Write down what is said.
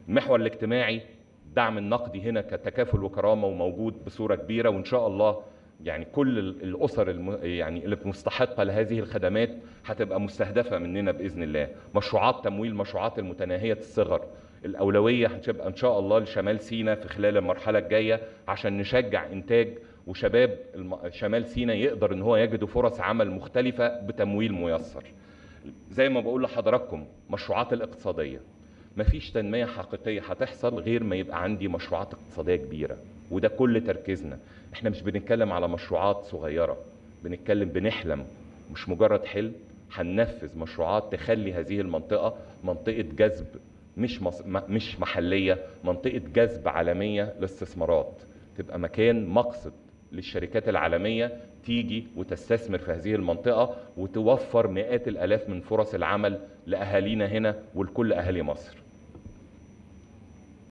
المحور الاجتماعي الدعم النقدي هنا كتكافل وكرامه وموجود بصوره كبيره وان شاء الله يعني كل ال- الاسر الم... يعني اللي مستحقه لهذه الخدمات هتبقى مستهدفه مننا باذن الله مشروعات تمويل مشروعات المتناهيه الصغر الاولويه هتبقى ان شاء الله لشمال سيناء في خلال المرحله الجايه عشان نشجع انتاج وشباب الم... شمال سيناء يقدر ان هو يجدوا فرص عمل مختلفه بتمويل ميسر زي ما بقول لحضراتكم مشروعات الاقتصاديه مفيش تنميه حقيقيه هتحصل غير ما يبقى عندي مشروعات اقتصاديه كبيره وده كل تركيزنا احنا مش بنتكلم على مشروعات صغيره بنتكلم بنحلم مش مجرد حلم هننفذ مشروعات تخلي هذه المنطقه منطقه جذب مش مص... م- مش محليه منطقه جذب عالميه لاستثمارات تبقى مكان مقصد للشركات العالميه تيجي وتستثمر في هذه المنطقه وتوفر مئات الالاف من فرص العمل لاهالينا هنا ولكل اهالي مصر